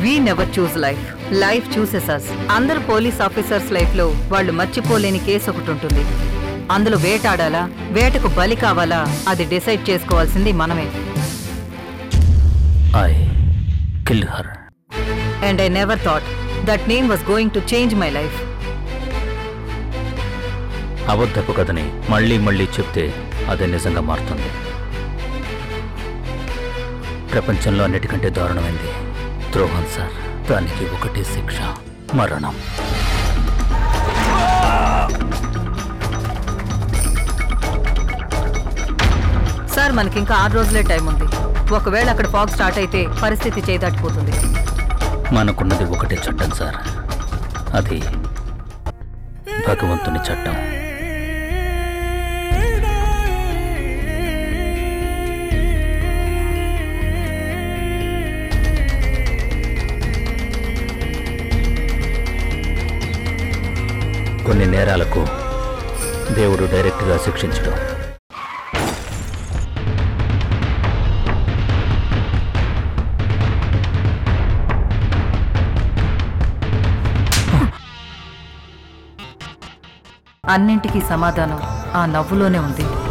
we never choose life life chooses us అందరు police officers life లో వాళ్ళు మర్చిపోలేని కేసు ఒకటి ఉంటుంది అందులో వేటాడాలా వేటకు బలి కావాలా అది డిసైడ్ చేసుకోవాల్సింది మనమే I kill her and I never thought that name was going to change my life అబద్ధపు కథని మళ్ళీ మళ్ళీ చెప్తే అదే నిజంగా మారుతుంది ప్రపంచంలో అన్నిటికంటే దారుణమైంది ద్రోహం సార్ దానికి ఒకటే శిక్ష మరణం సార్ మనకి ఇంకా ఆరు రోజులే టైం ఉంది ఒకవేళ అక్కడ ఫాగ్ స్టార్ట్ అయితే పరిస్థితి చేదాటిపోతుంది మనకున్నది ఒకటే చట్టం సార్ అది భగవంతుని చట్టం కొన్ని నేరాలకు దేవుడు డైరెక్ట్గా శిక్షించడం అన్నింటికీ సమాధానం ఆ నవ్వులోనే ఉంది